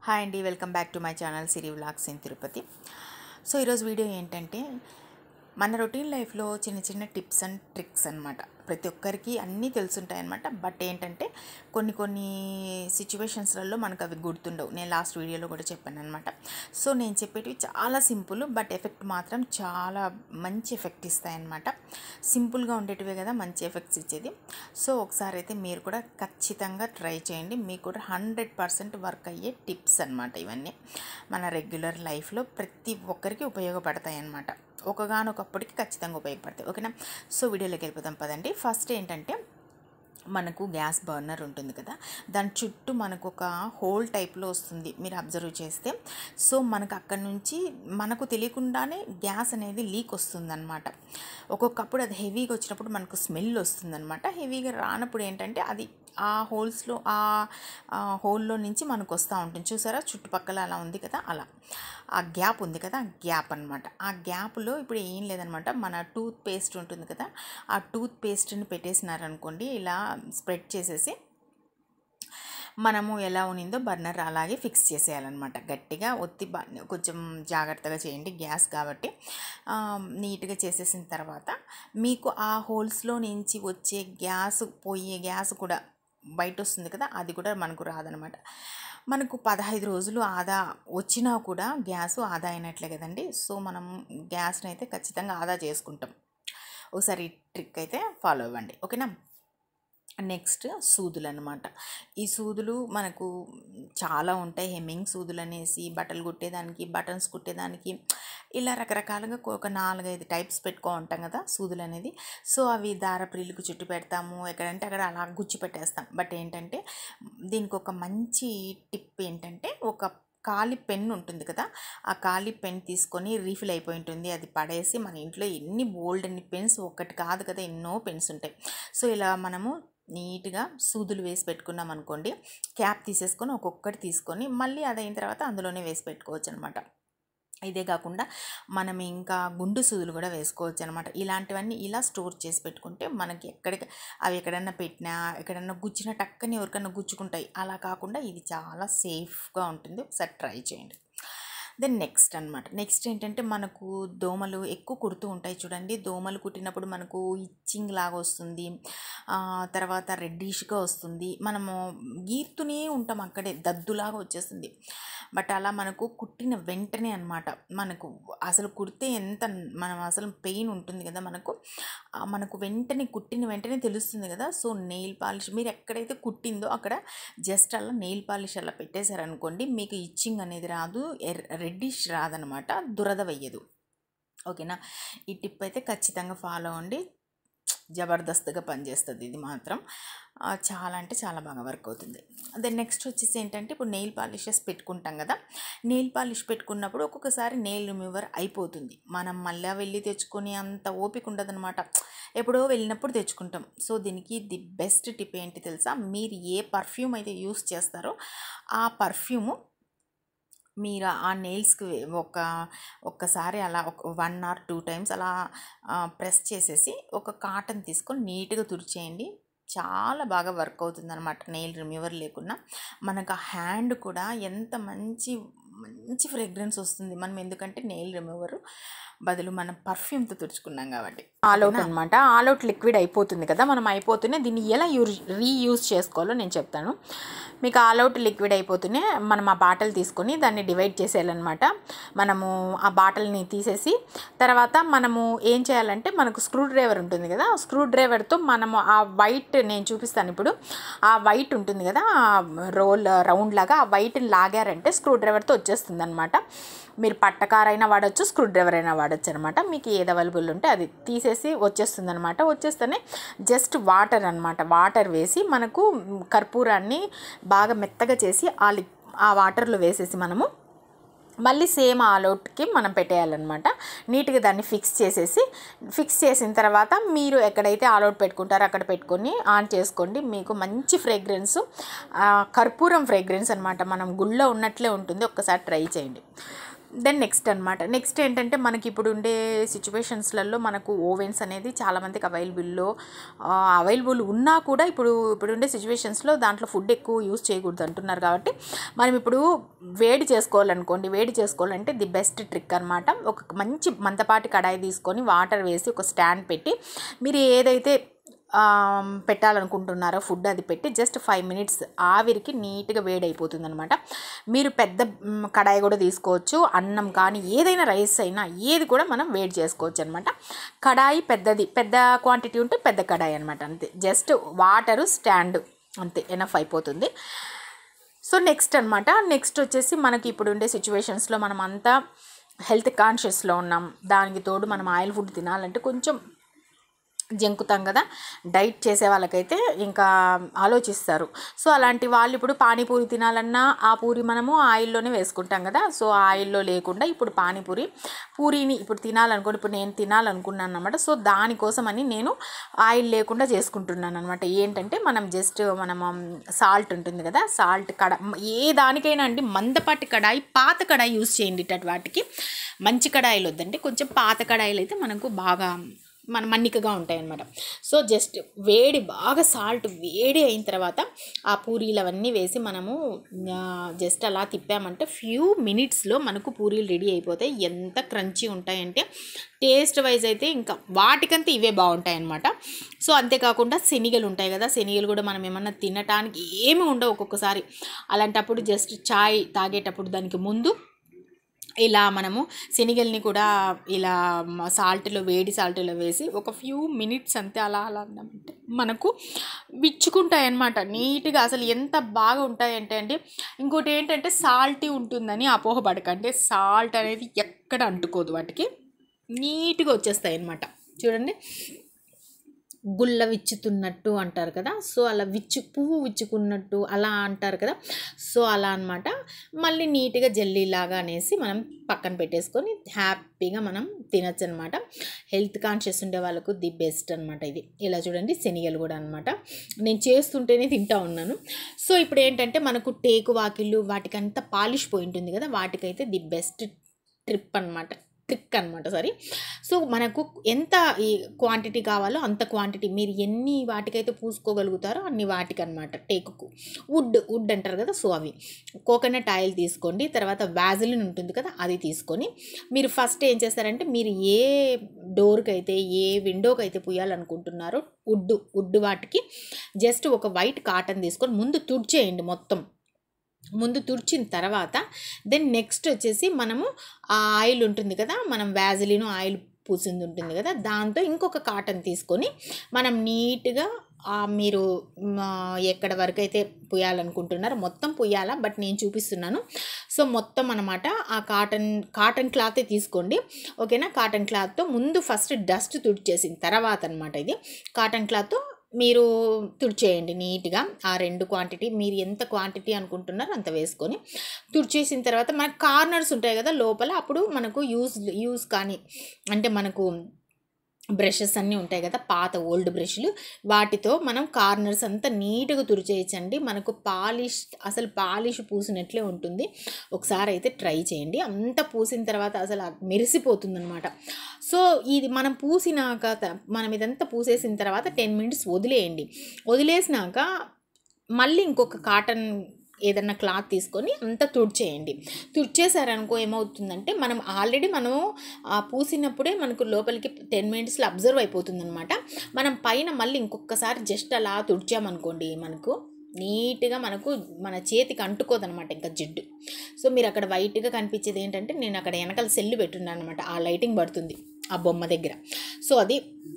hi అండి welcome back to my channel Siri vlogs in Tirupati so ఈరోజు video ఏంటంటే మన రొటీన్ లైఫ్లో చిన్న చిన్న టిప్స్ అండ్ ట్రిక్స్ అనమాట ప్రతి ఒక్కరికి అన్నీ తెలుసుంటాయి అనమాట బట్ ఏంటంటే కొన్ని కొన్ని సిచ్యువేషన్స్లలో మనకు అవి గుర్తుండవు నేను లాస్ట్ వీడియోలో కూడా చెప్పాను అనమాట సో నేను చెప్పేటివి చాలా సింపుల్ బట్ ఎఫెక్ట్ మాత్రం చాలా మంచి ఎఫెక్ట్ ఇస్తాయి అనమాట సింపుల్గా ఉండేటివే కదా మంచి ఎఫెక్ట్స్ ఇచ్చేది సో ఒకసారి అయితే మీరు కూడా ఖచ్చితంగా ట్రై చేయండి మీకు కూడా హండ్రెడ్ పర్సెంట్ వర్క్ అయ్యే టిప్స్ అనమాట ఇవన్నీ మన రెగ్యులర్ లైఫ్లో ప్రతి ఒక్కరికి ఉపయోగపడతాయి అనమాట ఒకగానొకప్పటికి ఖచ్చితంగా ఉపయోగపడతాయి ఓకేనా సో వీడియోలోకి వెళ్ళిపోతాం పదండి ఫస్ట్ ఏంటంటే మనకు గ్యాస్ బర్నర్ ఉంటుంది కదా దాని చుట్టూ మనకు ఒక హోల్ టైప్లో వస్తుంది మీరు అబ్జర్వ్ చేస్తే సో మనకు అక్కడ నుంచి మనకు తెలియకుండానే గ్యాస్ అనేది లీక్ వస్తుందన్నమాట ఒక్కొక్కప్పుడు అది హెవీగా వచ్చినప్పుడు మనకు స్మెల్ వస్తుందన్నమాట హెవీగా రానప్పుడు ఏంటంటే అది ఆ హోల్స్లో ఆ హోల్లో నుంచి మనకు వస్తూ ఉంటుంది చూసారా చుట్టుపక్కల అలా ఉంది కదా అలా ఆ గ్యాప్ ఉంది కదా ఆ గ్యాప్ అనమాట ఆ గ్యాప్లో ఇప్పుడు ఏం లేదనమాట మన టూత్ పేస్ట్ ఉంటుంది కదా ఆ టూత్ పేస్ట్ని పెట్టేసినారనుకోండి ఇలా స్ప్రెడ్ చేసేసి మనము ఎలా ఉన్నిందో బర్నర్ అలాగే ఫిక్స్ చేసేయాలన్నమాట గట్టిగా ఒత్తి బ కొంచెం జాగ్రత్తగా చేయండి గ్యాస్ కాబట్టి ఆ, నీట్గా చేసేసిన తర్వాత మీకు ఆ హోల్స్లో నుంచి వచ్చే గ్యాస్ పోయే గ్యాస్ కూడా బయట వస్తుంది కదా అది కూడా మనకు రాదనమాట మనకు పదహైదు రోజులు ఆదా వచ్చినా కూడా గ్యాస్ ఆదా అయినట్లే కదండి సో మనం గ్యాస్ని అయితే ఖచ్చితంగా ఆదా చేసుకుంటాం ఒకసారి ఈ ట్రిక్ అయితే ఫాలో అవ్వండి ఓకేనా నెక్స్ట్ సూదులు అనమాట ఈ సూదులు మనకు చాలా ఉంటాయి హెమ్మింగ్ సూదులు అనేసి బట్టలు కుట్టేదానికి బటన్స్ కుట్టేదానికి ఇలా రకరకాలుగా ఒక నాలుగైదు టైప్స్ పెట్టుకో ఉంటాం కదా సూదులు అనేది సో అవి దారప్రిల్లుకు చుట్టు పెడతాము ఎక్కడంటే అక్కడ అలా గుచ్చి పెట్టేస్తాం బట్ ఏంటంటే దీనికి ఒక మంచి టిప్ ఏంటంటే ఒక ఖాళీ పెన్ ఉంటుంది కదా ఆ ఖాళీ పెన్ తీసుకొని రీఫిల్ అయిపోయి ఉంటుంది అది పడేసి మన ఇంట్లో ఎన్ని బోల్డ్ అన్ని పెన్స్ ఒక్కటి కాదు కదా ఎన్నో పెన్స్ ఉంటాయి సో ఇలా మనము నీట్గా సూదులు వేసి పెట్టుకున్నాం అనుకోండి క్యాప్ తీసేసుకొని ఒక్కొక్కటి తీసుకొని మళ్ళీ అది అయిన తర్వాత అందులోనే వేసి పెట్టుకోవచ్చు అనమాట ఇదే కాకుండా మనం ఇంకా గుండు సూదులు కూడా వేసుకోవచ్చు అనమాట ఇలాంటివన్నీ ఇలా స్టోర్ చేసి పెట్టుకుంటే మనకి ఎక్కడికి అవి ఎక్కడన్నా పెట్టినా ఎక్కడన్నా గుచ్చిన టక్కని ఎవరికన్నా గుచ్చుకుంటాయి అలా కాకుండా ఇది చాలా సేఫ్గా ఉంటుంది ఒకసారి ట్రై చేయండి దెన్ నెక్స్ట్ అనమాట నెక్స్ట్ ఏంటంటే మనకు దోమలు ఎక్కువ కుడుతూ ఉంటాయి చూడండి దోమలు కుట్టినప్పుడు మనకు ఇచ్చింగ్ లాగా వస్తుంది ఆ, తర్వాత రెడ్డిష్గా వస్తుంది మనము గీరుతూనే ఉంటాం అక్కడే దద్దులాగా వచ్చేస్తుంది బట్ అలా మనకు కుట్టిన వెంటనే అనమాట మనకు అసలు కుడితే ఎంత మనం అసలు పెయిన్ ఉంటుంది కదా మనకు ఆ, మనకు వెంటనే కుట్టిన వెంటనే తెలుస్తుంది కదా సో నెయిల్ పాలిష్ మీరు ఎక్కడైతే కుట్టిందో అక్కడ జస్ట్ అలా నెయిల్ పాలిష్ అలా పెట్టేశారనుకోండి మీకు ఇచ్చింగ్ అనేది రాదు రెడ్డిష్ రాదనమాట దురద వెయ్యదు ఓకేనా ఈ టిప్ అయితే ఖచ్చితంగా ఫాలో అవ్వండి జబర్దస్త్గా పనిచేస్తుంది ఇది మాత్రం ఆ, చాలా అంటే చాలా బాగా వర్క్ అవుతుంది దెన్ నెక్స్ట్ వచ్చేసి ఏంటంటే ఇప్పుడు నెయిల్ పాలిషెస్ పెట్టుకుంటాం కదా నెయిల్ పాలిష్ పెట్టుకున్నప్పుడు ఒక్కొక్కసారి నెయిల్ రిమూవర్ అయిపోతుంది మనం మళ్ళీ వెళ్ళి తెచ్చుకొని అంత ఓపిక ఉండదన్నమాట ఎప్పుడో వెళ్ళినప్పుడు తెచ్చుకుంటాం సో దీనికి ది బెస్ట్ టిప్ ఏంటి తెలుసా మీరు ఏ పర్ఫ్యూమ్ అయితే యూస్ చేస్తారో ఆ పర్ఫ్యూము మీరు ఆ నెయిల్స్కి ఒక ఒక్కసారి అలా ఒక వన్ ఆర్ టూ టైమ్స్ అలా ప్రెస్ చేసేసి ఒక కాటన్ తీసుకొని నీట్గా తుడిచేయండి చాలా బాగా వర్క్ అవుతుంది అనమాట నెయిల్ రిమూవర్ లేకుండా మనకు ఆ హ్యాండ్ కూడా ఎంత మంచి మంచి ఫ్రేగ్రెన్స్ వస్తుంది మనం ఎందుకంటే నెయిల్ రిమూవర్ బదులు మనం పర్ఫ్యూమ్తో తుడుచుకున్నాం కాబట్టి ఆల్ అవుట్ అనమాట ఆల్ అవుట్ లిక్విడ్ అయిపోతుంది కదా మనం అయిపోతూనే దీన్ని ఎలా యూజ్ రీయూజ్ చేసుకోవాలో నేను చెప్తాను మీకు ఆల్ అవుట్ లిక్విడ్ అయిపోతూనే మనం ఆ బాటిల్ తీసుకొని దాన్ని డివైడ్ చేసేయాలన్నమాట మనము ఆ బాటిల్ని తీసేసి తర్వాత మనము ఏం చేయాలంటే మనకు స్క్రూ డ్రైవర్ ఉంటుంది కదా ఆ స్క్రూ డ్రైవర్తో మనము ఆ వైట్ నేను చూపిస్తాను ఇప్పుడు ఆ వైట్ ఉంటుంది కదా ఆ రోల్ రౌండ్ లాగా ఆ వైట్ని లాగారంటే స్క్రూ డ్రైవర్తో వచ్చేస్తుంది అనమాట మీరు పట్టకారైనా వాడచ్చు స్క్రూ డ్రైవర్ అయినా వాడచ్చు అనమాట మీకు ఏది అవైలబుల్ ఉంటే అది తీసేసి వచ్చేస్తుంది అనమాట వచ్చేస్తేనే జస్ట్ వాటర్ అనమాట వాటర్ వేసి మనకు కర్పూరాన్ని బాగా మెత్తగా చేసి ఆ లి ఆ వాటర్లో వేసేసి మనము మళ్ళీ సేమ్ ఆల్అవుట్కి మనం పెట్టేయాలన్నమాట నీట్గా దాన్ని ఫిక్స్ చేసేసి ఫిక్స్ చేసిన తర్వాత మీరు ఎక్కడైతే ఆల్అవుట్ పెట్టుకుంటారో అక్కడ పెట్టుకొని ఆన్ చేసుకోండి మీకు మంచి ఫ్రేగ్రెన్స్ కర్పూరం ఫ్రేగ్రెన్స్ అనమాట మనం గుళ్ళో ఉన్నట్లే ఉంటుంది ఒక్కసారి ట్రై చేయండి దెన్ నెక్స్ట్ అనమాట నెక్స్ట్ ఏంటంటే మనకి ఇప్పుడు ఉండే సిచ్యువేషన్స్లలో మనకు ఓవెన్స్ అనేది చాలామందికి అవైలబుల్లో అవైలబుల్ ఉన్నా కూడా ఇప్పుడు ఇప్పుడు ఉండే సిచ్యువేషన్స్లో దాంట్లో ఫుడ్ ఎక్కువ యూస్ చేయకూడదు అంటున్నారు కాబట్టి మనం ఇప్పుడు వేడి చేసుకోవాలనుకోండి వేడి చేసుకోవాలంటే ది బెస్ట్ ట్రిక్ అనమాట ఒక మంచి మందపాటి కడాయి తీసుకొని వాటర్ వేసి ఒక స్టాండ్ పెట్టి మీరు ఏదైతే ఆ, పెట్టాలనుకుంటున్నారో ఫుడ్ అది పెట్టి జస్ట్ ఫైవ్ మినిట్స్ ఆవిరికి నీట్గా వేడైపోతుంది అనమాట మీరు పెద్ద మ్, కడాయి కూడా తీసుకోవచ్చు అన్నం కానీ ఏదైనా రైస్ అయినా ఏది కూడా మనం వేడి చేసుకోవచ్చు అనమాట కడాయి పెద్దది పెద్ద క్వాంటిటీ ఉంటే పెద్ద కడాయి అనమాట అంతే జస్ట్ వాటరు స్టాండ్ అంతే ఎనఫ్ అయిపోతుంది సో నెక్స్ట్ అనమాట నెక్స్ట్ వచ్చేసి మనకి ఇప్పుడు ఉండే సిచ్యువేషన్స్లో మనం అంతా హెల్త్ కాన్షియస్లో ఉన్నాం దానికి తోడు మనం ఆయిల్ ఫుడ్ తినాలంటే కొంచెం జంకుతాం కదా డైట్ చేసే వాళ్ళకైతే ఇంకా ఆలోచిస్తారు సో అలాంటి వాళ్ళు ఇప్పుడు పానీపూరి తినాలన్నా ఆ పూరి మనము ఆయిల్లోనే వేసుకుంటాం కదా సో ఆయిల్లో లేకుండా ఇప్పుడు పానీపూరి పూరీని ఇప్పుడు తినాలనుకోండి ఇప్పుడు నేను తినాలనుకున్నాను అనమాట సో దానికోసమని నేను ఆయిల్ లేకుండా చేసుకుంటున్నాను అనమాట ఏంటంటే మనం జస్ట్ మనం సాల్ట్ ఉంటుంది కదా సాల్ట్ కడ ఏ దానికైనా అండి మందపాటి కడాయి పాత కడాయి యూస్ చేయండి ఇట్టటి వాటికి మంచి కడాయిలు వద్దండి కొంచెం పాత కడాయిలు అయితే మనకు బాగా మన మన్నికగా ఉంటాయి అన్నమాట సో జస్ట్ వేడి బాగా సాల్ట్ వేడి అయిన తర్వాత ఆ పూరీలు అవన్నీ వేసి మనము జస్ట్ అలా తిప్పామంటే ఫ్యూ మినిట్స్లో మనకు పూరీలు రెడీ అయిపోతాయి ఎంత క్రంచీ ఉంటాయంటే టేస్ట్ వైజ్ అయితే ఇంకా వాటికంతా ఇవే బాగుంటాయి అన్నమాట సో అంతేకాకుండా శనిగలు ఉంటాయి కదా శనిగలు కూడా మనం ఏమన్నా తినటానికి ఏమి ఉండవు ఒక్కొక్కసారి అలాంటప్పుడు జస్ట్ చాయ్ తాగేటప్పుడు దానికి ముందు ఇలా మనము శనగల్ని కూడా ఇలా సాల్ట్లో వేడి సాల్ట్లో వేసి ఒక ఫ్యూ మినిట్స్ అంతే అలా అలా అన్నామంటే మనకు విచ్చుకుంటాయి అన్నమాట నీట్గా అసలు ఎంత బాగా ఉంటాయంటే అండి ఇంకోటి ఏంటంటే సాల్టీ ఉంటుందని అపోహపడకండి సాల్ట్ అనేది ఎక్కడ అంటుకోదు వాటికి నీట్గా వచ్చేస్తాయి అన్నమాట చూడండి గుల్ల విచ్చుతున్నట్టు అంటారు కదా సో అలా విచ్చు పువ్వు విచ్చుకున్నట్టు అలా అంటారు కదా సో అలా అనమాట మళ్ళీ నీట్గా జల్లీలాగా అనేసి మనం పక్కన పెట్టేసుకొని హ్యాపీగా మనం తినచ్చు అనమాట హెల్త్ కాన్షియస్ ఉండే వాళ్ళకు ది బెస్ట్ అనమాట ఇది ఇలా చూడండి శనగలు కూడా అనమాట నేను చేస్తుంటేనే తింటా ఉన్నాను సో ఇప్పుడు ఏంటంటే మనకు టేకు వాకిళ్ళు వాటికంతా పాలిష్ పోయి ఉంటుంది కదా వాటికైతే ది బెస్ట్ ట్రిప్ అనమాట ట్రిక్ అనమాట సారీ సో మనకు ఎంత ఈ క్వాంటిటీ కావాలో అంత క్వాంటిటీ మీరు ఎన్ని వాటికైతే పూసుకోగలుగుతారో అన్ని వాటికి అనమాట టేకుకు వుడ్ వుడ్ అంటారు కదా సో అవి కోకోనట్ ఆయిల్ తీసుకోండి తర్వాత వ్యాజిలిన్ ఉంటుంది కదా అది తీసుకొని మీరు ఫస్ట్ ఏం చేస్తారంటే మీరు ఏ డోర్కి అయితే ఏ విండోకి అయితే పుయ్యాలనుకుంటున్నారో వుడ్ వుడ్ వాటికి జస్ట్ ఒక వైట్ కాటన్ తీసుకొని ముందు తుడిచేయండి మొత్తం ముందు తుడిచిన తర్వాత దెన్ నెక్స్ట్ వచ్చేసి మనము ఆ ఆయిల్ ఉంటుంది కదా మనం వ్యాజిలిన్ ఆయిల్ పూసింది ఉంటుంది కదా దాంతో ఇంకొక కాటన్ తీసుకొని మనం నీట్గా ఆ మీరు మ, ఎక్కడ వరకు అయితే పుయ్యాలనుకుంటున్నారో మొత్తం పుయ్యాలా బట్ నేను చూపిస్తున్నాను సో మొత్తం అనమాట ఆ కాటన్ కాటన్ క్లాతే తీసుకోండి ఓకేనా కాటన్ క్లాత్తో ముందు ఫస్ట్ డస్ట్ తుడిచేసిన తర్వాత అనమాట ఇది కాటన్ క్లాత్తో మీరు తుడిచేయండి నీట్గా ఆ రెండు క్వాంటిటీ మీరు ఎంత క్వాంటిటీ అనుకుంటున్నారో అంత వేసుకొని తుడిచేసిన తర్వాత మనకు కార్నర్స్ ఉంటాయి కదా లోపల అప్పుడు మనకు యూజ్ యూజ్ కానీ అంటే మనకు బ్రషెస్ అన్నీ ఉంటాయి కదా పాత ఓల్డ్ బ్రష్లు వాటితో మనం కార్నర్స్ అంతా నీట్గా తుడిచేయచ్చండి మనకు పాలిష్ అసలు పాలిష్ పూసినట్లే ఉంటుంది ఒకసారి అయితే ట్రై చేయండి అంత పూసిన తర్వాత అసలు మెరిసిపోతుంది అనమాట సో ఇది మనం పూసినాక త- మనం ఇదంతా పూసేసిన తర్వాత టెన్ మినిట్స్ వదిలేయండి వదిలేసినాక మళ్ళీ ఇంకొక కాటన్ ఏదన్నా క్లాత్ తీసుకొని అంతా తుడిచేయండి తుడిచేసారనుకో ఏమవుతుందంటే మనం ఆల్రెడీ మనం ఆ పూసినప్పుడే మనకు లోపలికి టెన్ మినిట్స్లో అబ్జర్వ్ అయిపోతుంది అనమాట మనం పైన మళ్ళీ ఇంకొకసారి జస్ట్ అలా తుడిచామనుకోండి మనకు నీట్గా మనకు మన చేతికి అంటుకోదనమాట ఇంకా జిడ్డు సో మీరు అక్కడ వైట్గా కనిపించేది ఏంటంటే నేను అక్కడ వెనకాల సెల్లు పెట్టున్నాను అనమాట ఆ లైటింగ్ పడుతుంది ఆ బొమ్మ దగ్గర సో అది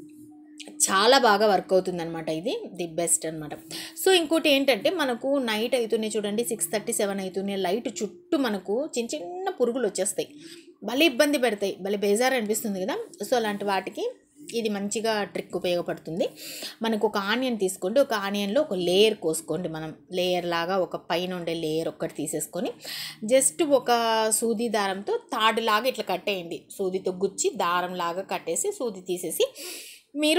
చాలా బాగా వర్క్ అవుతుంది అనమాట ఇది ది బెస్ట్ అనమాట సో ఇంకోటి ఏంటంటే మనకు నైట్ అవుతూనే చూడండి సిక్స్ థర్టీ సెవెన్ అవుతూనే లైట్ చుట్టూ మనకు చిన్న చిన్న పురుగులు వచ్చేస్తాయి భలే ఇబ్బంది పెడతాయి భలే బేజారు అనిపిస్తుంది కదా సో అలాంటి వాటికి ఇది మంచిగా ట్రిక్ ఉపయోగపడుతుంది మనకు ఒక ఆనియన్ తీసుకోండి ఒక ఆనియన్లో ఒక లేయర్ కోసుకోండి మనం లేయర్ లాగా ఒక పైన ఉండే లేయర్ ఒక్కటి తీసేసుకొని జస్ట్ ఒక సూది దారంతో తాడులాగా ఇట్లా కట్టేయండి సూదితో గుచ్చి దారం లాగా కట్టేసి సూది తీసేసి మీరు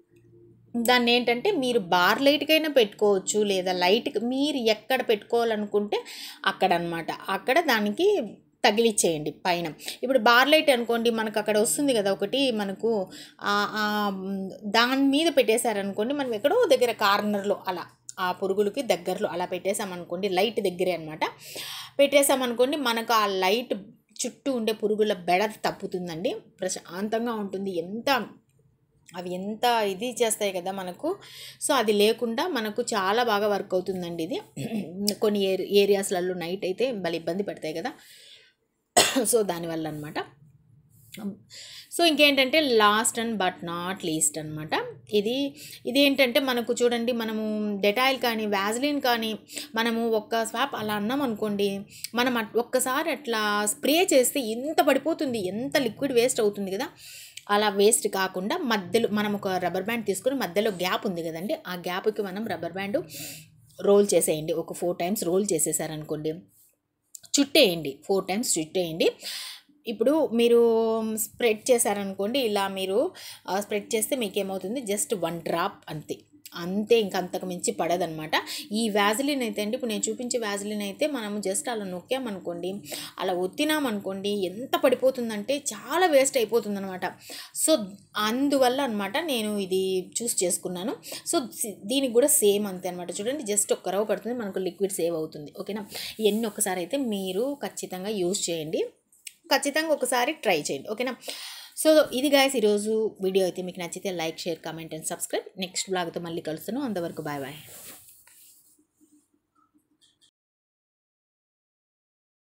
దాన్ని ఏంటంటే మీరు బార్ లైట్కైనా పెట్టుకోవచ్చు లేదా లైట్ మీరు ఎక్కడ పెట్టుకోవాలనుకుంటే అక్కడ అనమాట అక్కడ దానికి తగిలిచ్చేయండి పైన ఇప్పుడు బార్ లైట్ అనుకోండి మనకు అక్కడ వస్తుంది కదా ఒకటి మనకు ఆ- ఆ, మ్, దాని మీద పెట్టేశారనుకోండి మనం ఎక్కడో దగ్గర కార్నర్లో అలా ఆ పురుగులకి దగ్గరలో అలా పెట్టేసామనుకోండి లైట్ దగ్గరే అనమాట పెట్టేసామనుకోండి మనకు ఆ లైట్ చుట్టూ ఉండే పురుగుల బెడ తప్పుతుందండి ప్రశాంతంగా ఉంటుంది ఎంత అవి ఎంత ఇది చేస్తాయి కదా మనకు సో అది లేకుండా మనకు చాలా బాగా వర్క్ అవుతుందండి ఇది కొన్ని ఏరి ఏరియాస్లలో నైట్ అయితే భలే ఇబ్బంది పెడతాయి కదా సో దానివల్ల అనమాట సో ఇంకేంటంటే last and but not least అనమాట ఇది ఇది ఏంటంటే మనకు చూడండి మనము డెటాయిల్ కానీ వ్యాజ్లిన్ కానీ మనము ఒక్క స్వాప్ అలా అన్నాం అనుకోండి మనం అట్- ఒక్కసారి అట్లా స్ప్రే చేస్తే ఎంత పడిపోతుంది ఎంత లిక్విడ్ వేస్ట్ అవుతుంది కదా అలా వేస్ట్ కాకుండా మధ్యలో మనం ఒక రబ్బర్ బ్యాండ్ తీసుకొని మధ్యలో గ్యాప్ ఉంది కదండి ఆ గ్యాప్కి మనం రబ్బర్ బ్యాండ్ రోల్ చేసేయండి ఒక ఫోర్ టైమ్స్ రోల్ చేసేసారనుకోండి చుట్టేయండి ఫోర్ టైమ్స్ చుట్టేయండి ఇప్పుడు మీరు స్ప్రెడ్ చేశారనుకోండి ఇలా మీరు స్ప్రెడ్ చేస్తే మీకు ఏమవుతుంది జస్ట్ వన్ డ్రాప్ అంతే అంతే ఇంక అంతకు మించి పడదనమాట ఈ వ్యాజిలిన్ అయితే అండి ఇప్పుడు నేను చూపించే వ్యాజిలిన్ అయితే మనము జస్ట్ అలా నొక్కామనుకోండి అలా ఒత్తినామనుకోండి ఎంత పడిపోతుందంటే చాలా వేస్ట్ అయిపోతుంది అనమాట సో అందువల్ల అనమాట నేను ఇది చూస్ చేసుకున్నాను సో సి- దీనికి కూడా సేమ్ అంతే అనమాట చూడండి జస్ట్ ఒక్క రవ్వ పడుతుంది మనకు లిక్విడ్ సేవ్ అవుతుంది ఓకేనా ఇవన్నీ ఒక్కసారి అయితే మీరు ఖచ్చితంగా యూజ్ చేయండి ఖచ్చితంగా ఒకసారి ట్రై చేయండి ఓకేనా సో ఇది గాయస్ ఈరోజు వీడియో అయితే మీకు నచ్చితే like share comment and subscribe next బ్లాగ్తో మళ్ళీ కలుస్తాను అంతవరకు బాయ్ బాయ్